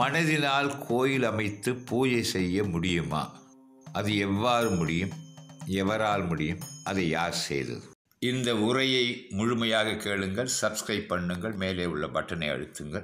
மனதினால் கோயில் அமைத்து பூஜை செய்ய முடியுமா அது எவ்வாறு முடியும் எவரால் முடியும் அதை யார் செய்தது இந்த உரையை முழுமையாக கேளுங்கள் சப்ஸ்கிரைப் பண்ணுங்கள் மேலே உள்ள பட்டனை அழுத்துங்கள்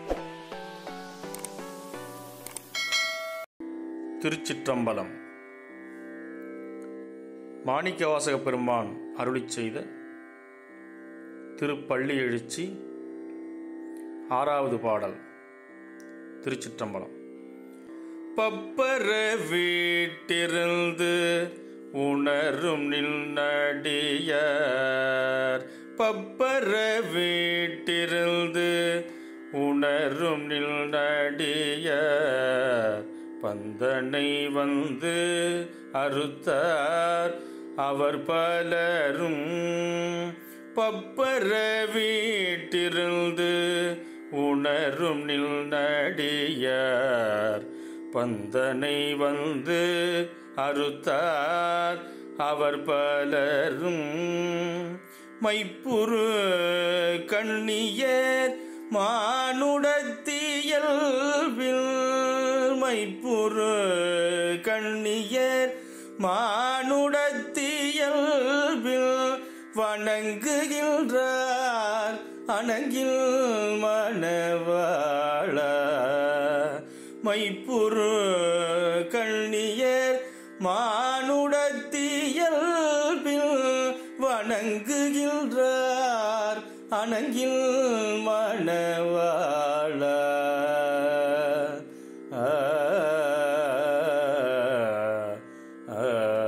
திருச்சிற்றம்பலம் மாணிக்கவாசக பெருமான் அருளிச் செய்த திருப்பள்ளி எழுச்சி ஆறாவது பாடல் திருச்சிற்றம்பலம் பப்பர வீட்டிருந்து உணரும் நின்னடியார் பப்பர வீட்டிருந்து உணரும் நின்னடியார் பந்தனை வந்து அறுத்தார் அவர் பலரும் பப்பர வீட்டிருந்து உணரும் நில்நடியார் பந்தனை வந்து அறுத்தார் அவர் பலரும் மைப்புரு கண்ணியர் மானுடத்தியல்பில் மைப்புரு கண்ணியர் மானுடத்தியல்பில் வணங்குகின்றார் அணங்கில் மணவாள மைப்புரு கண்ணியர் மானுடத்தியல்பில் வணங்குகின்றார் அணங்கில் மணவாள ஆ, ஆ,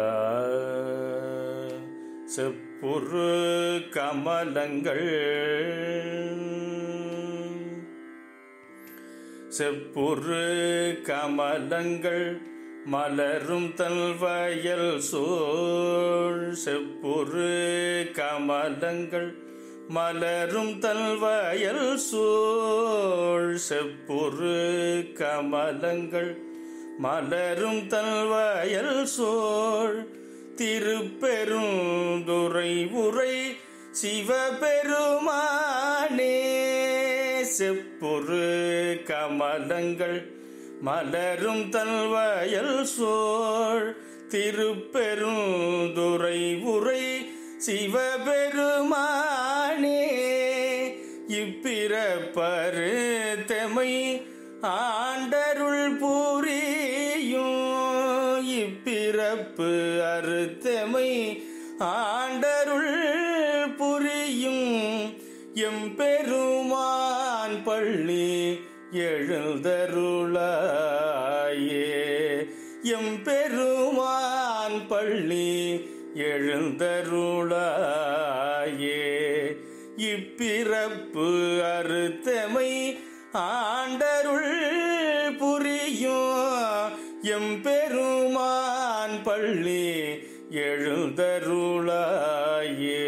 செப்புரு கமலங்கள் செப்புரு கமலங்கள் மலரும் தல்வயல் சோழ் செப்புரு கமலங்கள் மலரும் தல்வயல் சோழ் செப்புரு கமலங்கள் மலரும் தல்வயல் சோழ் திருப்பெருந்துறை உரை சிவபெருமானே செப்புரு கமலங்கள் மலரும் தல்வயல் சோழ் திருப்பெருந்துறை உரை சிவபெருமானே இப்பிறப்பரு தெமை ஆண்டருள் புரியும் இப்பிறப்பு அறுத்தமை ஆண்டருள் புரியும் எம்பெருமான் பள்ளி எழுந்தருளாயே எம்பெருமான் பள்ளி எழுந்தருளாயே இப்பிறப்பு அறுத்தமை ஆண்டருள் புரியும் எம்பெருமான் பள்ளி எழுந்தருளாயே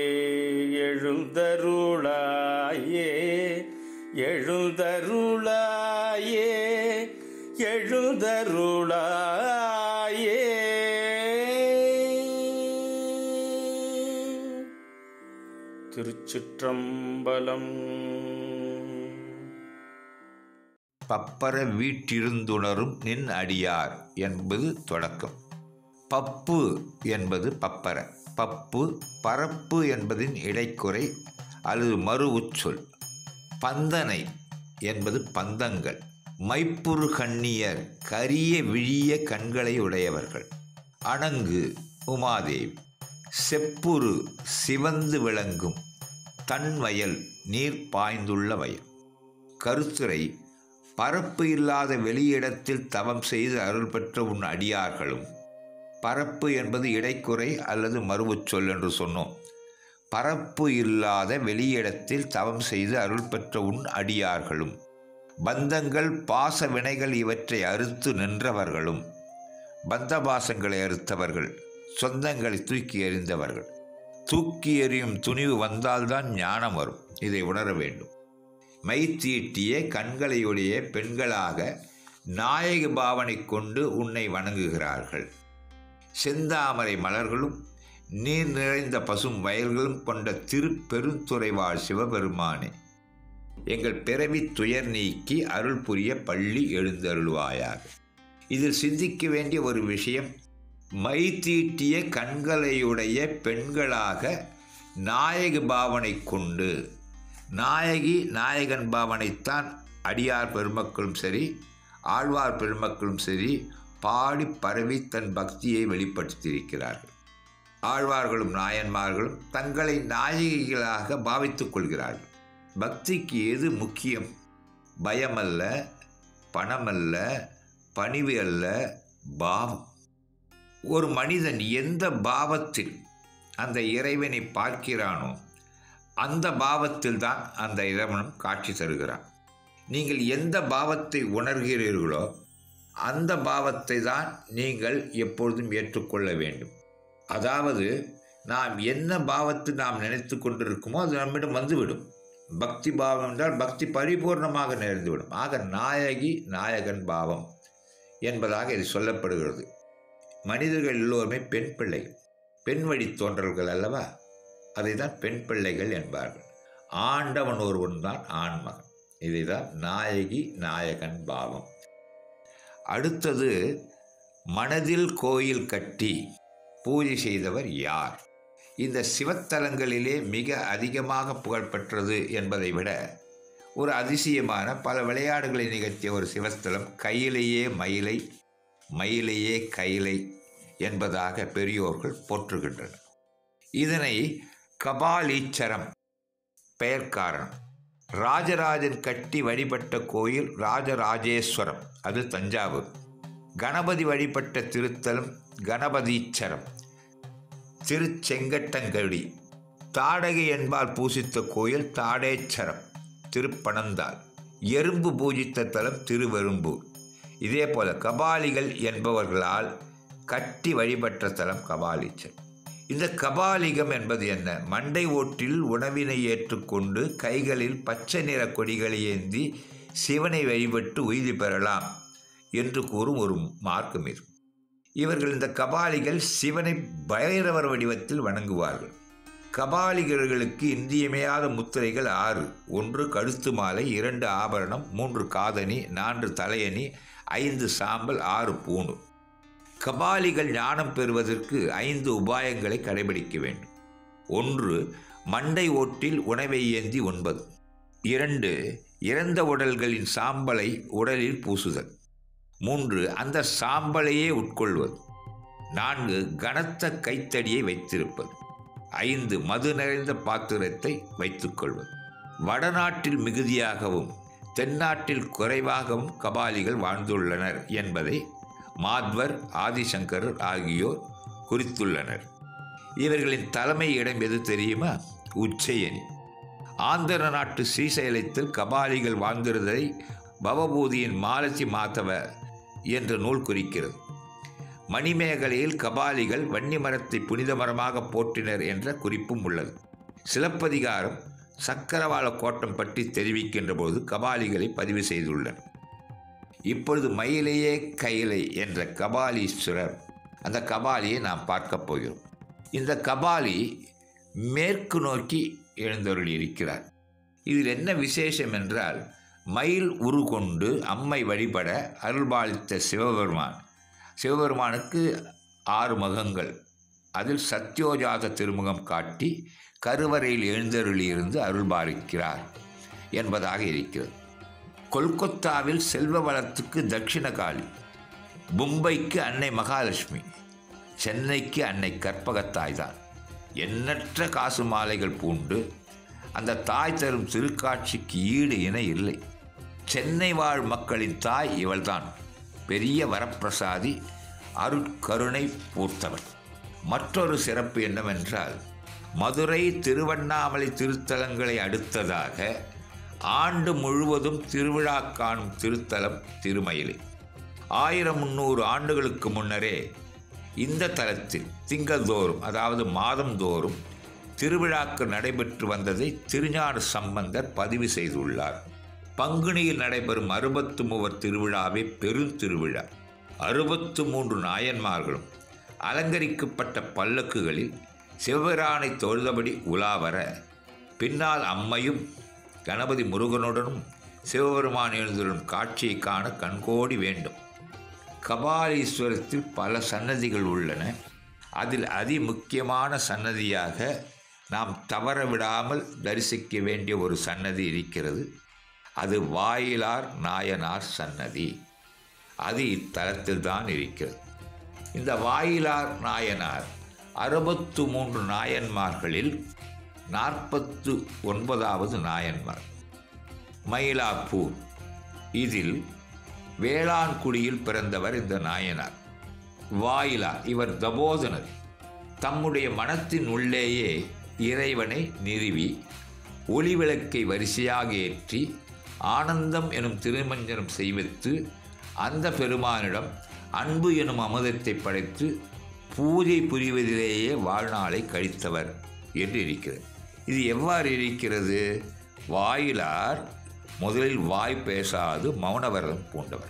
எழுந்தருளாயே எழுந்தருளாயே எழுந்தருளாயே திருச்சிற்றம்பலம் பப்பர வீட்டிருந்துணரும் நின் அடியார் என்பது தொடக்கம் பப்பு என்பது பப்பர பப்பு பரப்பு என்பதின் இடைக்குறை அல்லது மறு உச்சொல் பந்தனை என்பது பந்தங்கள் மைப்புறு கண்ணியர் கரிய விழிய கண்களை உடையவர்கள் அணங்கு உமாதேவி செப்புரு சிவந்து விளங்கும் தன்வயல் நீர் பாய்ந்துள்ள வயல் கருத்துரை பரப்பு இல்லாத வெளியிடத்தில் தவம் செய்து அருள் பெற்ற உன் அடியார்களும் பரப்பு என்பது இடைக்குறை அல்லது மறுவுச்சொல் என்று சொன்னோம் பரப்பு இல்லாத வெளியிடத்தில் தவம் செய்து அருள் பெற்ற உன் அடியார்களும் பந்தங்கள் பாச வினைகள் இவற்றை அறுத்து நின்றவர்களும் பந்தபாசங்களை அறுத்தவர்கள் சொந்தங்களை தூக்கி எறிந்தவர்கள் தூக்கி எறியும் துணிவு வந்தால்தான் ஞானம் வரும் இதை உணர வேண்டும் மை தீட்டிய கண்களையுடைய பெண்களாக நாயக பாவனை கொண்டு உன்னை வணங்குகிறார்கள் செந்தாமரை மலர்களும் நீர் நிறைந்த பசும் வயல்களும் கொண்ட திருப்பெருந்துறைவாழ் சிவபெருமானே எங்கள் பிறவி துயர் நீக்கி அருள் புரிய பள்ளி எழுந்தருள்வாயாக இதில் சிந்திக்க வேண்டிய ஒரு விஷயம் மை தீட்டிய கண்களையுடைய பெண்களாக நாயகி பாவனை கொண்டு நாயகி நாயகன் பாவனைத்தான் அடியார் பெருமக்களும் சரி ஆழ்வார் பெருமக்களும் சரி பாடி பரவி தன் பக்தியை வெளிப்படுத்தியிருக்கிறார்கள் ஆழ்வார்களும் நாயன்மார்களும் தங்களை நாயகிகளாக பாவித்துக் கொள்கிறார்கள் பக்திக்கு எது முக்கியம் பயமல்ல பணமல்ல பணிவு அல்ல பாவம் ஒரு மனிதன் எந்த பாவத்தில் அந்த இறைவனை பார்க்கிறானோ அந்த பாவத்தில் தான் அந்த இறைவனும் காட்சி தருகிறான் நீங்கள் எந்த பாவத்தை உணர்கிறீர்களோ அந்த பாவத்தை தான் நீங்கள் எப்பொழுதும் ஏற்றுக்கொள்ள வேண்டும் அதாவது நாம் என்ன பாவத்தை நாம் நினைத்து கொண்டிருக்குமோ அது நம்மிடம் வந்துவிடும் பக்தி பாவம் என்றால் பக்தி பரிபூர்ணமாக நிறைந்துவிடும் ஆக நாயகி நாயகன் பாவம் என்பதாக இது சொல்லப்படுகிறது மனிதர்கள் எல்லோருமே பெண் பிள்ளைகள் பெண் வழி தோன்றல்கள் அல்லவா அதை தான் பெண் பிள்ளைகள் என்பார்கள் ஆண்டவன் ஒருவன் தான் ஆண்மகன் இதை தான் நாயகி நாயகன் பாவம் அடுத்தது மனதில் கோயில் கட்டி பூஜை செய்தவர் யார் இந்த சிவத்தலங்களிலே மிக அதிகமாக புகழ்பெற்றது என்பதை விட ஒரு அதிசயமான பல விளையாடுகளை நிகழ்த்திய ஒரு சிவஸ்தலம் கையிலேயே மயிலை மயிலையே கைலை என்பதாக பெரியோர்கள் போற்றுகின்றனர் இதனை கபாலீச்சரம் பெயர் காரணம் ராஜராஜன் கட்டி வழிபட்ட கோயில் ராஜராஜேஸ்வரம் அது தஞ்சாவூர் கணபதி வழிபட்ட திருத்தலம் கணபதீச்சரம் திருச்செங்கட்டங்கடி தாடகை என்பால் பூசித்த கோயில் தாடேச்சரம் திருப்பனந்தாள் எறும்பு பூஜித்த தலம் திருவெரும்பூர் இதே போல கபாலிகள் என்பவர்களால் கட்டி வழிபட்ட தலம் கபாலீச்சரம் இந்த கபாலிகம் என்பது என்ன மண்டை ஓட்டில் உணவினை ஏற்றுக்கொண்டு கைகளில் பச்சை நிற கொடிகளை ஏந்தி சிவனை வழிபட்டு உய்தி பெறலாம் என்று கூறும் ஒரு மார்க்கம் இது இவர்கள் இந்த கபாலிகள் சிவனை பைரவர் வடிவத்தில் வணங்குவார்கள் கபாலிகர்களுக்கு இன்றியமையாத முத்திரைகள் ஆறு ஒன்று கழுத்து மாலை இரண்டு ஆபரணம் மூன்று காதணி நான்கு தலையணி ஐந்து சாம்பல் ஆறு பூணு கபாலிகள் ஞானம் பெறுவதற்கு ஐந்து உபாயங்களை கடைபிடிக்க வேண்டும் ஒன்று மண்டை ஓட்டில் உணவை ஏந்தி உண்பது இரண்டு இறந்த உடல்களின் சாம்பலை உடலில் பூசுதல் மூன்று அந்த சாம்பலையே உட்கொள்வது நான்கு கனத்த கைத்தடியை வைத்திருப்பது ஐந்து மது நிறைந்த பாத்திரத்தை வைத்துக்கொள்வது வடநாட்டில் மிகுதியாகவும் தென்னாட்டில் குறைவாகவும் கபாலிகள் வாழ்ந்துள்ளனர் என்பதை மாத்வர் ஆதிசங்கரர் ஆகியோர் குறித்துள்ளனர் இவர்களின் தலைமை இடம் எது தெரியுமா உச்சயனி ஆந்திர நாட்டு ஸ்ரீசைலத்தில் கபாலிகள் வாழ்ந்திருந்ததை பவபூதியின் மாலசி மாதவ என்ற நூல் குறிக்கிறது மணிமேகலையில் கபாலிகள் வன்னி மரத்தை புனித மரமாக போற்றினர் என்ற குறிப்பும் உள்ளது சிலப்பதிகாரம் சக்கரவாள கோட்டம் பற்றி தெரிவிக்கின்ற போது கபாலிகளை பதிவு செய்துள்ளனர் இப்பொழுது மயிலையே கைலை என்ற கபாலீஸ்வரர் அந்த கபாலியை நாம் பார்க்கப் போகிறோம் இந்த கபாலி மேற்கு நோக்கி எழுந்தருளி இருக்கிறார் இதில் என்ன விசேஷம் என்றால் மயில் உரு கொண்டு அம்மை வழிபட அருள்பாலித்த சிவபெருமான் சிவபெருமானுக்கு ஆறு முகங்கள் அதில் சத்யோஜாத திருமுகம் காட்டி கருவறையில் எழுந்தருளியிருந்து அருள்பாலிக்கிறார் என்பதாக இருக்கிறது கொல்கத்தாவில் செல்வ வளத்துக்கு தட்சிண காளி மும்பைக்கு அன்னை மகாலட்சுமி சென்னைக்கு அன்னை கற்பகத்தாய் தான் எண்ணற்ற காசு மாலைகள் பூண்டு அந்த தாய் தரும் திருக்காட்சிக்கு ஈடு இணை இல்லை சென்னை வாழ் மக்களின் தாய் இவள்தான் பெரிய வரப்பிரசாதி அருட்கருணை பூர்த்தவள் மற்றொரு சிறப்பு என்னவென்றால் மதுரை திருவண்ணாமலை திருத்தலங்களை அடுத்ததாக ஆண்டு முழுவதும் திருவிழா காணும் திருத்தலம் திருமயிலை ஆயிரம் முந்நூறு ஆண்டுகளுக்கு முன்னரே இந்த தலத்தில் திங்கள்தோறும் அதாவது மாதந்தோறும் திருவிழாக்கள் நடைபெற்று வந்ததை திருஞான சம்பந்தர் பதிவு செய்துள்ளார் பங்குனியில் நடைபெறும் அறுபத்து மூவர் திருவிழாவே பெருந்திருவிழா அறுபத்து மூன்று நாயன்மார்களும் அலங்கரிக்கப்பட்ட பல்லக்குகளில் சிவபிரானை தொழுதபடி உலாவர பின்னால் அம்மையும் கணபதி முருகனுடனும் சிவபெருமான் எழுந்தரும் காட்சியை காண கண்கோடி வேண்டும் கபாலீஸ்வரத்தில் பல சன்னதிகள் உள்ளன அதில் அதி முக்கியமான சன்னதியாக நாம் தவற விடாமல் தரிசிக்க வேண்டிய ஒரு சன்னதி இருக்கிறது அது வாயிலார் நாயனார் சன்னதி அது இத்தலத்தில் தான் இருக்கிறது இந்த வாயிலார் நாயனார் அறுபத்து மூன்று நாயன்மார்களில் நாற்பத்து ஒன்பதாவது நாயன்மார் மயிலாப்பூர் இதில் வேளாண்குடியில் பிறந்தவர் இந்த நாயனார் வாயிலார் இவர் தபோதனர் தம்முடைய மனத்தின் உள்ளேயே இறைவனை நிறுவி ஒளிவிளக்கை வரிசையாக ஏற்றி ஆனந்தம் எனும் திருமஞ்சனம் செய்வித்து அந்த பெருமானிடம் அன்பு எனும் அமுதத்தை படைத்து பூஜை புரிவதிலேயே வாழ்நாளை கழித்தவர் என்று இருக்கிறது இது எவ்வாறு இருக்கிறது வாயிலார் முதலில் வாய் பேசாது மௌனவரம் பூண்டவர்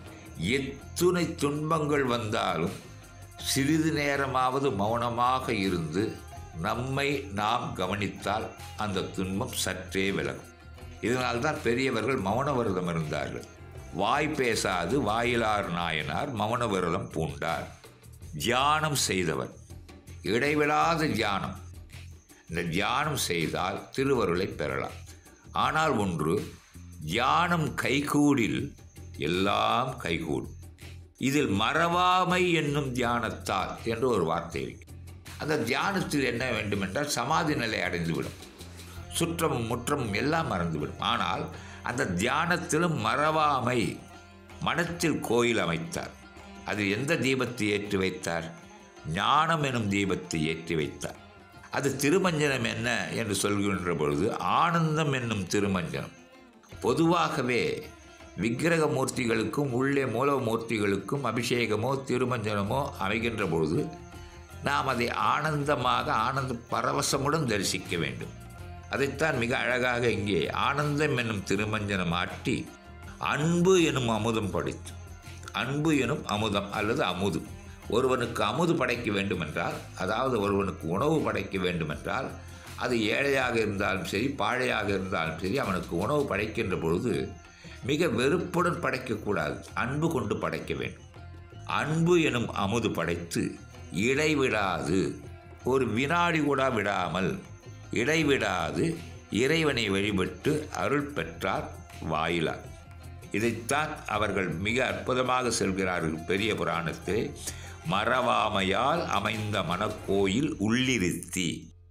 எத்துணை துன்பங்கள் வந்தாலும் சிறிது நேரமாவது மௌனமாக இருந்து நம்மை நாம் கவனித்தால் அந்த துன்பம் சற்றே விலகும் இதனால்தான் பெரியவர்கள் மௌன விரதம் இருந்தார்கள் வாய் பேசாது வாயிலார் நாயனார் மௌன விரதம் பூண்டார் தியானம் செய்தவர் இடைவிடாத தியானம் இந்த தியானம் செய்தால் திருவருளை பெறலாம் ஆனால் ஒன்று தியானம் கைகூடில் எல்லாம் கைகூடும் இதில் மறவாமை என்னும் தியானத்தால் என்று ஒரு வார்த்தை இருக்கு அந்த தியானத்தில் என்ன வேண்டுமென்றால் சமாதி நிலை அடைந்துவிடும் சுற்றமும் முற்றமும் எல்லாம் மறந்துவிடும் ஆனால் அந்த தியானத்திலும் மறவாமை மனத்தில் கோயில் அமைத்தார் அது எந்த தீபத்தை ஏற்றி வைத்தார் ஞானம் எனும் தீபத்தை ஏற்றி வைத்தார் அது திருமஞ்சனம் என்ன என்று சொல்கின்ற பொழுது ஆனந்தம் என்னும் திருமஞ்சனம் பொதுவாகவே விக்கிரக மூர்த்திகளுக்கும் உள்ளே மூலமூர்த்திகளுக்கும் அபிஷேகமோ திருமஞ்சனமோ அமைகின்ற பொழுது நாம் அதை ஆனந்தமாக ஆனந்த பரவசமுடன் தரிசிக்க வேண்டும் அதைத்தான் மிக அழகாக இங்கே ஆனந்தம் என்னும் திருமஞ்சனம் ஆட்டி அன்பு எனும் அமுதம் படைத்து அன்பு எனும் அமுதம் அல்லது அமுது ஒருவனுக்கு அமுது படைக்க வேண்டுமென்றால் அதாவது ஒருவனுக்கு உணவு படைக்க வேண்டுமென்றால் அது ஏழையாக இருந்தாலும் சரி பாழையாக இருந்தாலும் சரி அவனுக்கு உணவு படைக்கின்ற பொழுது மிக வெறுப்புடன் படைக்கக்கூடாது அன்பு கொண்டு படைக்க வேண்டும் அன்பு எனும் அமுது படைத்து இடைவிடாது ஒரு வினாடி கூட விடாமல் இடைவிடாது இறைவனை வழிபட்டு அருள் பெற்றார் வாயிலார் இதைத்தான் அவர்கள் மிக அற்புதமாக செல்கிறார்கள் பெரிய புராணத்திலே மறவாமையால் அமைந்த மனக்கோயில் உள்ளிருத்தி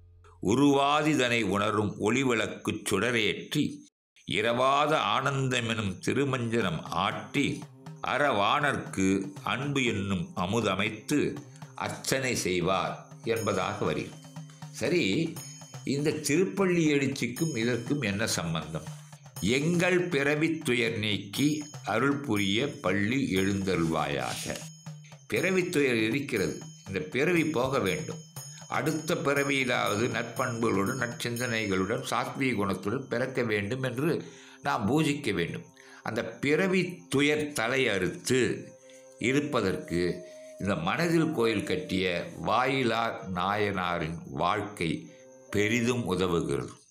உருவாதிதனை உணரும் ஒளிவிளக்குச் சுடரேற்றி இரவாத ஆனந்தமெனும் திருமஞ்சனம் ஆட்டி அறவாணர்க்கு அன்பு என்னும் அமுதமைத்து அர்ச்சனை செய்வார் என்பதாக வருகிறது சரி இந்த திருப்பள்ளி எழுச்சிக்கும் இதற்கும் என்ன சம்பந்தம் எங்கள் பிறவித் துயர் நீக்கி அருள் புரிய பள்ளி எழுந்தருள்வாயாக பிறவித் துயர் இருக்கிறது இந்த பிறவி போக வேண்டும் அடுத்த பிறவியிலாவது நற்பண்புகளுடன் நற்சிந்தனைகளுடன் சாத்வீக குணத்துடன் பிறக்க வேண்டும் என்று நாம் பூஜிக்க வேண்டும் அந்த பிறவி துயர் தலை அறுத்து இருப்பதற்கு இந்த மனதில் கோயில் கட்டிய வாயிலார் நாயனாரின் வாழ்க்கை பெரிதும் உதவுகிறது